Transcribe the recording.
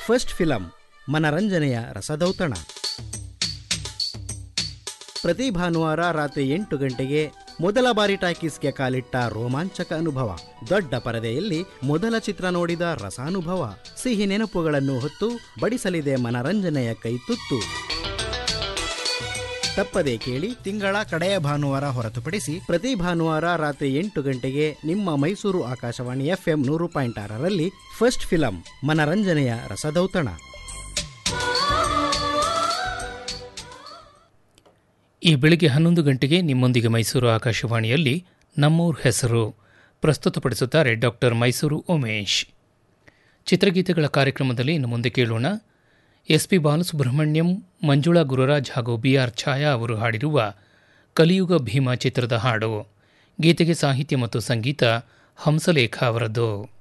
first film ಮನರಂಜನೆಯ ರಸದೌತಣ ಪ್ರತಿ ಭಾನುವಾರ ರಾತ್ರಿ ಎಂಟು ಗಂಟೆಗೆ ಮೊದಲ ಬಾರಿ ಟಾಕೀಸ್ಗೆ ಕಾಲಿಟ್ಟ ರೋಮಾಂಚಕ ಅನುಭವ ದೊಡ್ಡ ಪರದೆಯಲ್ಲಿ ಮೊದಲ ಚಿತ್ರ ನೋಡಿದ ರಸಾನುಭವ ಸಿಹಿ ನೆನಪುಗಳನ್ನು ಹೊತ್ತು ಬಡಿಸಲಿದೆ ಮನರಂಜನೆಯ ಕೈತುತ್ತು ತಪ್ಪದೇ ಕೇಳಿ ತಿಂಗಳ ಕಡೆಯ ಭಾನುವಾರ ಹೊರತುಪಡಿಸಿ ಪ್ರತಿ ಭಾನುವಾರ ರಾತ್ರಿ ಎಂಟು ಗಂಟೆಗೆ ನಿಮ್ಮ ಮೈಸೂರು ಆಕಾಶವಾಣಿ ಎಫ್ಎಂ ನೂರು ಪಾಯಿಂಟ್ ಆರರಲ್ಲಿ ಫಸ್ಟ್ ಫಿಲಂ ಮನರಂಜನೆಯ ರಸದೌತಣ ಈ ಬೆಳಿಗ್ಗೆ ಹನ್ನೊಂದು ಗಂಟೆಗೆ ನಿಮ್ಮೊಂದಿಗೆ ಮೈಸೂರು ಆಕಾಶವಾಣಿಯಲ್ಲಿ ನಮ್ಮೂರ್ ಹೆಸರು ಪ್ರಸ್ತುತಪಡಿಸುತ್ತಾರೆ ಡಾಕ್ಟರ್ ಮೈಸೂರು ಉಮೇಶ್ ಚಿತ್ರಗೀತೆಗಳ ಕಾರ್ಯಕ್ರಮದಲ್ಲಿ ಇನ್ನು ಮುಂದೆ ಕೇಳೋಣ ಎಸ್ ಪಿ ಬಾಲಸುಬ್ರಹ್ಮಣ್ಯಂ ಮಂಜುಳಾ ಗುರುರಾಜ್ ಹಾಗೂ ಬಿ ಆರ್ ಛಾಯಾ ಅವರು ಹಾಡಿರುವ ಕಲಿಯುಗ ಭೀಮ ಚಿತ್ರದ ಹಾಡು ಗೀತೆಗೆ ಸಾಹಿತ್ಯ ಮತ್ತು ಸಂಗೀತ ಹಂಸಲೇಖ ಅವರದ್ದು